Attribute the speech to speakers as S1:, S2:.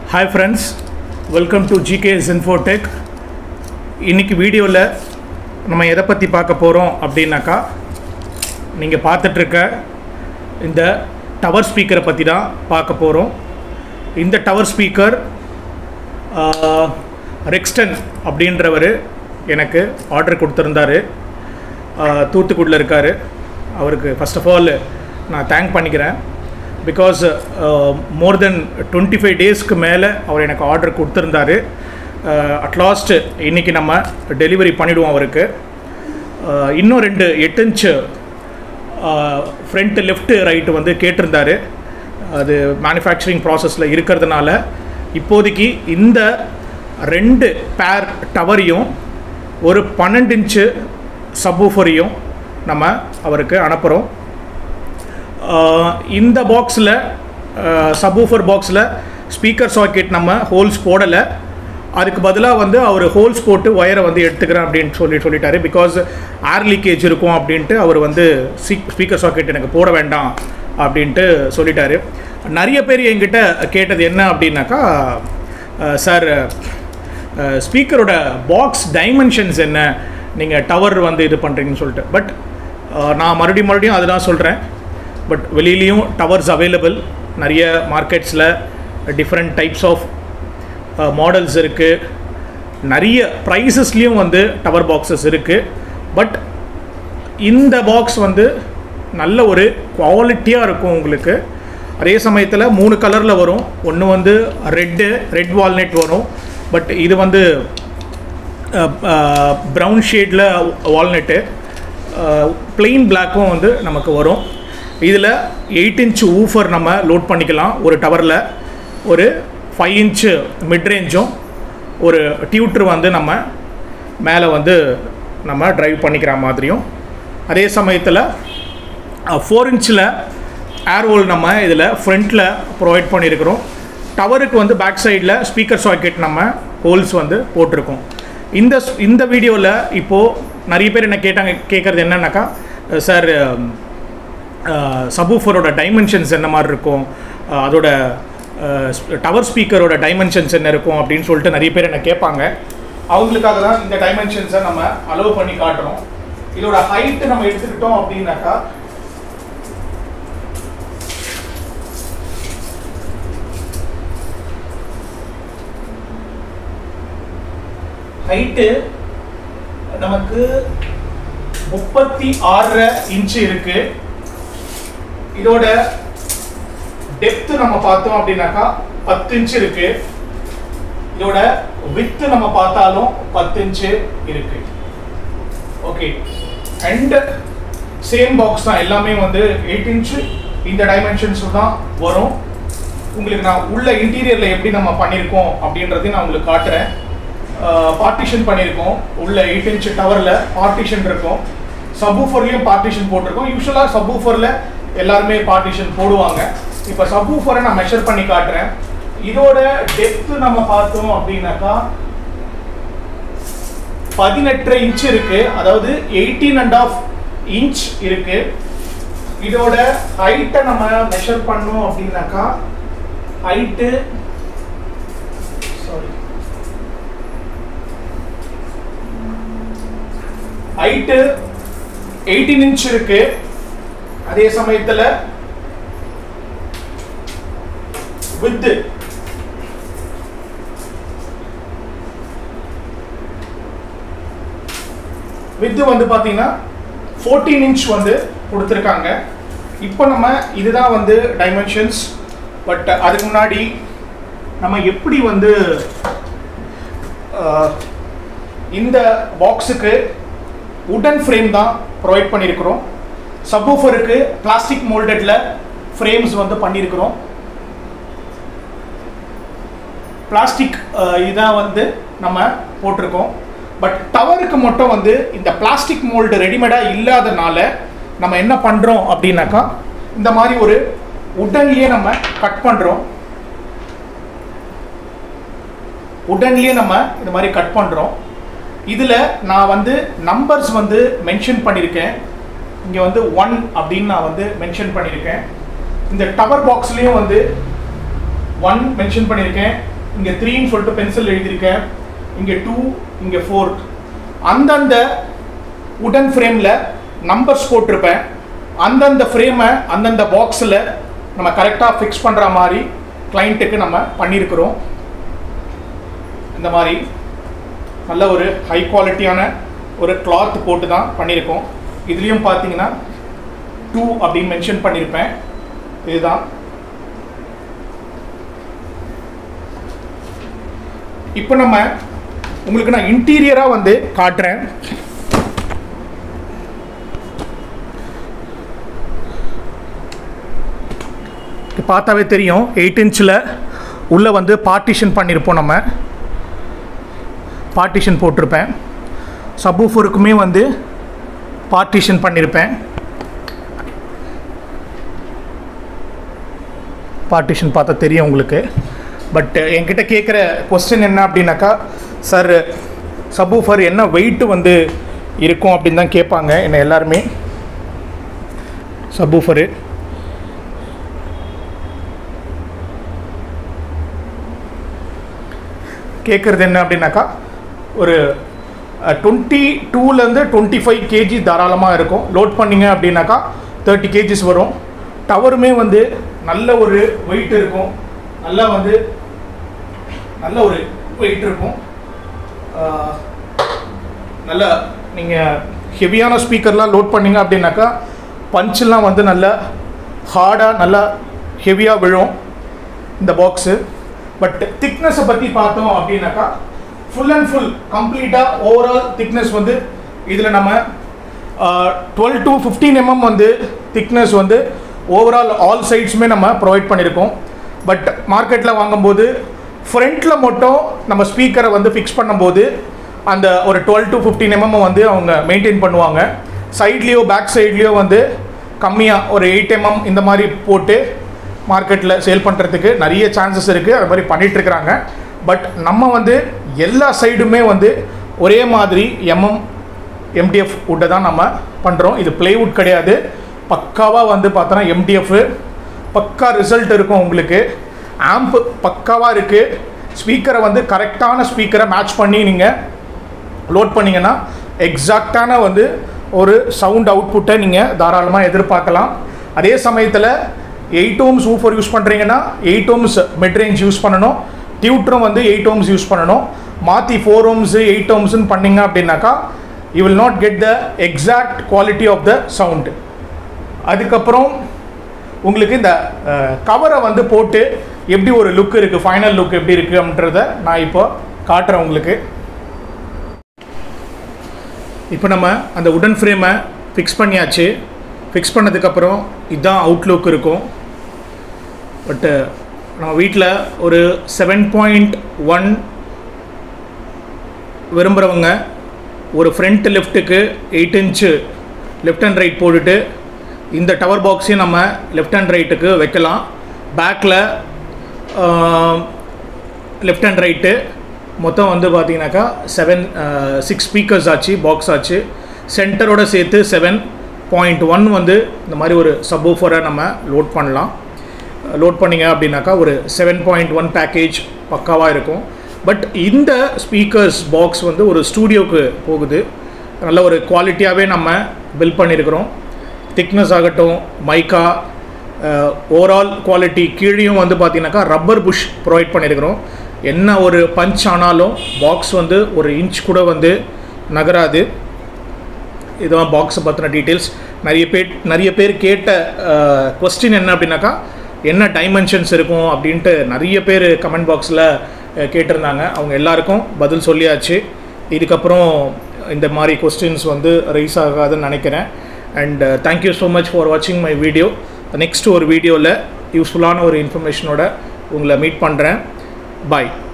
S1: hi friends welcome to GKS Infotech இன்னைக்கு வீடியோவில் நம்ம எதை பற்றி பார்க்க போகிறோம் அப்படின்னாக்கா நீங்கள் பார்த்துட்ருக்க இந்த டவர் ஸ்பீக்கரை பற்றி தான் பார்க்க போகிறோம் இந்த டவர் ஸ்பீக்கர் ரெக்ஸ்டன் அப்படின்றவர் எனக்கு ஆர்டர் கொடுத்துருந்தாரு தூத்துக்குடியில் இருக்கார் அவருக்கு ஃபர்ஸ்ட் ஆஃப் ஆல் நான் தேங்க் பண்ணிக்கிறேன் because more than twenty five டேஸ்க்கு மேலே அவர் எனக்கு ஆர்டர் கொடுத்துருந்தாரு அட்லாஸ்ட் இன்றைக்கி நம்ம டெலிவரி பண்ணிவிடுவோம் அவருக்கு Uh, இன்னும் ரெண்டு எட்டு இன்ச்சு ஃப்ரண்ட்டு லெஃப்ட்டு ரைட்டு வந்து கேட்டிருந்தாரு அது மேனுஃபேக்சரிங் ப்ராசஸில் இருக்கிறதுனால இப்போதைக்கு இந்த ரெண்டு பேர் டவரையும் ஒரு பன்னெண்டு இன்ச்சு சப்வூஃபரையும் நம்ம அவருக்கு அனுப்புகிறோம் இந்த பாக்ஸில் சப்வூஃபர் பாக்ஸில் ஸ்பீக்கர் சாக்கெட் நம்ம ஹோல்ஸ் போடலை அதுக்கு பதிலாக வந்து அவர் ஹோல்ஸ் போட்டு ஒயரை வந்து எடுத்துக்கிறேன் அப்படின்னு சொல்லி சொல்லிட்டாரு பிகாஸ் ஏர் லீக்கேஜ் இருக்கும் அப்படின்ட்டு அவர் வந்து ஸ்பீக்கர் சாக்கெட் எனக்கு போட வேண்டாம் அப்படின்ட்டு சொல்லிட்டாரு நிறைய பேர் என்கிட்ட கேட்டது என்ன அப்படின்னாக்கா சார் ஸ்பீக்கரோட பாக்ஸ் டைமென்ஷன்ஸ் என்ன நீங்கள் டவர் வந்து இது பண்ணுறீங்கன்னு சொல்லிட்டு பட் நான் மறுபடியும் மறுபடியும் அதுதான் சொல்கிறேன் பட் வெளியிலையும் டவர்ஸ் அவைலபிள் நிறைய மார்க்கெட்ஸில் டிஃப்ரெண்ட் டைப்ஸ் ஆஃப் மாடல்ஸ் இருக்குது நிறைய ப்ரைஸஸ்லேயும் வந்து டவர் பாக்ஸஸ் இருக்குது பட் இந்த பாக்ஸ் வந்து நல்ல ஒரு குவாலிட்டியாக இருக்கும் உங்களுக்கு அதே சமயத்தில் மூணு கலரில் வரும் ஒன்று வந்து ரெட்டு ரெட் வால்நெட் வரும் பட் இது வந்து ப்ரௌன் ஷேடில் வால்நெட்டு பிளெயின் பிளாக்கும் வந்து நமக்கு வரும் இதில் எயிட் இன்ச் ஊஃபர் நம்ம லோட் பண்ணிக்கலாம் ஒரு டவரில் ஒரு ஃபைவ் இன்ச்சு மிட்ரேஞ்சும் ஒரு டியூட்ரு வந்து நம்ம மேலே வந்து நம்ம ட்ரைவ் பண்ணிக்கிற மாதிரியும் அதே சமயத்தில் ஃபோர் இன்ச்சில் ஏர்வோல் நம்ம இதில் ஃப்ரண்ட்டில் ப்ரொவைட் பண்ணியிருக்கிறோம் டவருக்கு வந்து பேக் சைடில் ஸ்பீக்கர் சாக்கெட் நம்ம ஹோல்ஸ் வந்து போட்டிருக்கோம் இந்த இந்த வீடியோவில் இப்போது நிறைய பேர் என்ன கேட்டாங்க கேட்குறது என்னன்னாக்கா சார் சபூஃபரோட டைமென்ஷன்ஸ் என்ன மாதிரி இருக்கும் அதோட டவர் ஸ்பீக்கரோட டைமென்ஷன்ஸ் என்ன இருக்கும் அப்படின்னு சொல்லிட்டு நிறைய பேர் என்ன கேட்பாங்க அவங்களுக்காக தான் இந்த டைமென்ஷன்ஸை நம்ம அலோவ் பண்ணி காட்டுறோம் இதோட ஹைட்டு நம்ம எடுத்துக்கிட்டோம் அப்படின்னாக்கா ஹைட்டு நமக்கு முப்பத்தி ஆறு இன்ச்சு இருக்கு இதோட டெப்த் நம்ம பார்த்தோம் அப்படின்னாக்கா பத்து இன்ச் இருக்கு இதோட வித்து நம்ம பார்த்தாலும் பத்து இன்ச்சு இருக்கு ஓகே அண்ட் சேம் பாக்ஸ் தான் எல்லாமே வந்து எயிட் இன்ச்சு இந்த டைமென்ஷன்ஸ் தான் வரும் உங்களுக்கு நான் உள்ள இன்டீரியரில் எப்படி நம்ம பண்ணியிருக்கோம் அப்படின்றதையும் நான் உங்களுக்கு காட்டுறேன் பார்ட்டிஷன் பண்ணியிருக்கோம் உள்ள எயிட் இன்ச் டவரில் பார்ட்டிஷன் இருக்கும் சப்வூஃபர்லேயும் பார்ட்டிஷன் போட்டிருக்கோம் யூஸ்வலாக சப்வூஃபரில் எல்லாருமே பார்ட்டிஷன் போடுவாங்க இப்போ சப்வூஃபரை நான் மெஷர் பண்ணி காட்டுறேன் இதோட டெப்த் நம்ம பார்த்தோம் அப்படின்னாக்கா பதினெட்டரை இன்ச் இருக்கு அதாவது எயிட்டீன் அண்ட் ஆஃப் இன்ச் இருக்கு இதோட ஹைட்டை நம்ம மெஷர் பண்ணோம் அப்படின்னாக்கா height sorry height eighteen inch இருக்கு அதே சமயத்தில் வித்து வித்து வந்து பார்த்தீங்கன்னா ஃபோர்டீன் இன்ச் வந்து கொடுத்துருக்காங்க இப்போ நம்ம இதுதான் வந்து டைமென்ஷன்ஸ் பட் அதுக்கு முன்னாடி நம்ம எப்படி வந்து இந்த பாக்ஸுக்கு உடன் ஃப்ரேம் தான் ப்ரொவைட் பண்ணியிருக்கிறோம் சப்வூஃபருக்கு பிளாஸ்டிக் மோல்டடில் ஃப்ரேம்ஸ் வந்து பண்ணியிருக்கிறோம் பிளாஸ்டிக் இதான் வந்து நம்ம போட்டிருக்கோம் பட் டவருக்கு மட்டும் வந்து இந்த பிளாஸ்டிக் மோல்டு ரெடிமேடாக இல்லாதனால நம்ம என்ன பண்ணுறோம் அப்படின்னாக்கா இந்த மாதிரி ஒரு உடன்லேயே நம்ம கட் பண்ணுறோம் உடன்லேயே நம்ம இந்த மாதிரி கட் பண்ணுறோம் இதில் நான் வந்து நம்பர்ஸ் வந்து மென்ஷன் பண்ணியிருக்கேன் இங்கே வந்து ஒன் அப்படின்னு நான் வந்து மென்ஷன் பண்ணியிருக்கேன் இந்த டவர் பாக்ஸ்லேயும் வந்து ஒன் மென்ஷன் பண்ணியிருக்கேன் இங்கே த்ரீன்னு சொல்லிட்டு பென்சில் எழுதியிருக்கேன் இங்கே டூ இங்கே ஃபோர் அந்தந்த உடன் ஃப்ரேமில் நம்பர்ஸ் போட்டிருப்பேன் அந்தந்த ஃப்ரேமை அந்தந்த பாக்ஸில் நம்ம கரெக்டாக ஃபிக்ஸ் பண்ணுற மாதிரி கிளைண்ட்டுக்கு நம்ம பண்ணியிருக்கிறோம் இந்த மாதிரி நல்ல ஒரு ஹை குவாலிட்டியான ஒரு கிளாத் போட்டு தான் பண்ணியிருக்கோம் இதுலேயும் பார்த்தீங்கன்னா டூ அப்படின்னு மென்ஷன் பண்ணியிருப்பேன் இதுதான் இப்போ நம்ம உங்களுக்கு நான் இன்டீரியராக வந்து காட்டுறேன் இது பார்த்தாவே தெரியும் எயிட் இன்ச்சில் உள்ளே வந்து பார்ட்டிஷன் பண்ணியிருப்போம் நம்ம பார்ட்டிஷன் போட்டிருப்பேன் சப்வூஃபருக்குமே வந்து பார்ட்டிஷன் பண்ணியிருப்பேன் பார்ட்டிஷன் பார்த்தா தெரியும் உங்களுக்கு பட் என்கிட்ட கேட்குற கொஸ்டின் என்ன அப்படின்னாக்கா சார் சப்வூஃபர் என்ன வெயிட் வந்து இருக்கும் அப்படின்னு தான் கேட்பாங்க என்ன எல்லாருமே சப்வூஃபரு கேட்குறது என்ன அப்படின்னாக்கா ஒரு டுவெண்ட்டி டூலேருந்து டுவெண்ட்டி ஃபைவ் கேஜி தாராளமாக இருக்கும் லோட் பண்ணிங்க அப்படின்னாக்கா தேர்ட்டி கேஜிஸ் வரும் டவருமே வந்து நல்ல ஒரு வெயிட் இருக்கும் நல்லா வந்து நல்ல ஒரு வெயிட் இருக்கும் ஆஹ், நல்ல நீங்கள் ஹெவியான ஸ்பீக்கர்லாம் லோட் பண்ணீங்க அப்படின்னாக்கா பஞ்செல்லாம் வந்து நல்ல ஹார்டாக நல்லா ஹெவியாக விழும் இந்த பாக்ஸு பட் திக்னஸை பற்றி பார்த்தோம் அப்படின்னாக்கா ஃபுல் அண்ட் ஃபுல் கம்ப்ளீட்டாக ஓவரால் திக்னஸ் வந்து இதில் நம்ம டுவெல் டு ஃபிஃப்டீன் எம்எம் வந்து திக்னஸ் வந்து ஓவரால் ஆல் சைட்ஸுமே நம்ம ப்ரொவைட் பண்ணியிருக்கோம் பட் மார்க்கெட்டில் வாங்கும்போது ஃப்ரண்ட்டில் மட்டும் நம்ம ஸ்பீக்கரை வந்து ஃபிக்ஸ் பண்ணும்போது அந்த ஒரு டுவெல் டு ஃபிஃப்டீன் எம்எம் வந்து அவங்க மெயின்டைன் பண்ணுவாங்க சைட்லேயோ பேக் சைட்லேயோ வந்து கம்மியாக ஒரு எயிட் எம்எம் இந்த மாதிரி போட்டு மார்க்கெட்டில் சேல் பண்ணுறதுக்கு நிறைய சான்சஸ் இருக்குது அது மாதிரி பண்ணிட்டு இருக்கிறாங்க பட் நம்ம வந்து எல்லா சைடுமே வந்து ஒரே மாதிரி எம்எம் எம்டிஎஃப் வுட்டை தான் நம்ம பண்ணுறோம் இது பிளேவுட் கிடையாது பக்காவாக வந்து பார்த்தோன்னா எம்டிஎஃப் பக்கா ரிசல்ட் இருக்கும் உங்களுக்கு ஆம்ப் பக்காவாக இருக்குது ஸ்பீக்கரை வந்து கரெக்டான ஸ்பீக்கரை மேட்ச் பண்ணி நீங்கள் லோட் பண்ணீங்கன்னா எக்ஸாக்டான வந்து ஒரு சவுண்ட் அவுட்புட்டை நீங்கள் தாராளமாக எதிர்பார்க்கலாம் அதே சமயத்தில் எயிட் ஓம்ஸ் ஊஃபர் யூஸ் பண்ணுறீங்கன்னா எயிட் ஓம்ஸ் மிட்ரேஞ்ச் யூஸ் பண்ணணும் டியூட்ரும் வந்து எயிட் ஓம்ஸ் யூஸ் பண்ணணும் மாற்றி ஃபோர் ஓம்ஸு எயிட் ஓம்ஸ்னு பண்ணீங்க அப்படின்னாக்கா you will not get the exact quality of the sound அதுக்கப்புறம் உங்களுக்கு இந்த கவரை வந்து போட்டு எப்படி ஒரு லுக் இருக்குது ஃபைனல் லுக் எப்படி இருக்குது அப்படின்றத நான் இப்போ காட்டுறேன் உங்களுக்கு இப்போ நம்ம அந்த உடன் ஃப்ரேமை ஃபிக்ஸ் பண்ணியாச்சு ஃபிக்ஸ் பண்ணதுக்கப்புறம் இதுதான் அவுட்லுக் இருக்கும் பட்டு நம்ம வீட்டில் ஒரு செவன் பாயிண்ட் ஒன் விரும்புகிறவங்க ஒரு ஃப்ரண்ட் லெஃப்ட்டுக்கு eight inch left and right போட்டுட்டு இந்த டவர் பாக்ஸையும் நம்ம லெஃப்ட் அண்ட் ரைட்டுக்கு வைக்கலாம் பேக்கில் லெஃப்ட் அண்ட் ரைட்டு மொத்தம் வந்து பார்த்தீங்கன்னாக்கா செவன் சிக்ஸ் ஸ்பீக்கர்ஸ் ஆச்சு பாக்ஸ் ஆச்சு சென்டரோட சேர்த்து செவன் பாயிண்ட் ஒன் வந்து இந்த மாதிரி ஒரு சப்வூஃபரை நம்ம லோட் பண்ணலாம் லோட் பண்ணிங்க அப்படின்னாக்கா ஒரு செவன் பாயிண்ட் ஒன் பேக்கேஜ் பக்காவாக இருக்கும் பட் இந்த ஸ்பீக்கர்ஸ் பாக்ஸ் வந்து ஒரு ஸ்டூடியோவுக்கு போகுது நல்ல ஒரு குவாலிட்டியாகவே நம்ம பில்ட் பண்ணியிருக்கிறோம் திக்னஸ் ஆகட்டும் மைக்கா ஓவரால் குவாலிட்டி கீழேயும் வந்து பார்த்தீங்கன்னாக்கா ரப்பர் புஷ் ப்ரொவைட் பண்ணியிருக்கிறோம் என்ன ஒரு பஞ்ச் ஆனாலும் பாக்ஸ் வந்து ஒரு இன்ச் கூட வந்து நகராது இதுதான் பாக்ஸை பற்றின டீட்டெயில்ஸ் நிறைய பேர் நிறைய பேர் கேட்ட கொஸ்டின் என்ன அப்படின்னாக்கா என்ன டைமென்ஷன்ஸ் இருக்கும் அப்படின்ட்டு நிறைய பேர் கமெண்ட் பாக்ஸில் கேட்டிருந்தாங்க அவங்க எல்லாருக்கும் பதில் சொல்லியாச்சு இதுக்கப்புறம் இந்த மாதிரி கொஸ்டின்ஸ் வந்து ரைஸ் ஆகாதுன்னு நினைக்கிறேன் and thank you so much for வாட்சிங் மை வீடியோ நெக்ஸ்ட் ஒரு வீடியோவில் யூஸ்ஃபுல்லான ஒரு இன்ஃபர்மேஷனோட உங்களை மீட் பண்ணுறேன் பாய்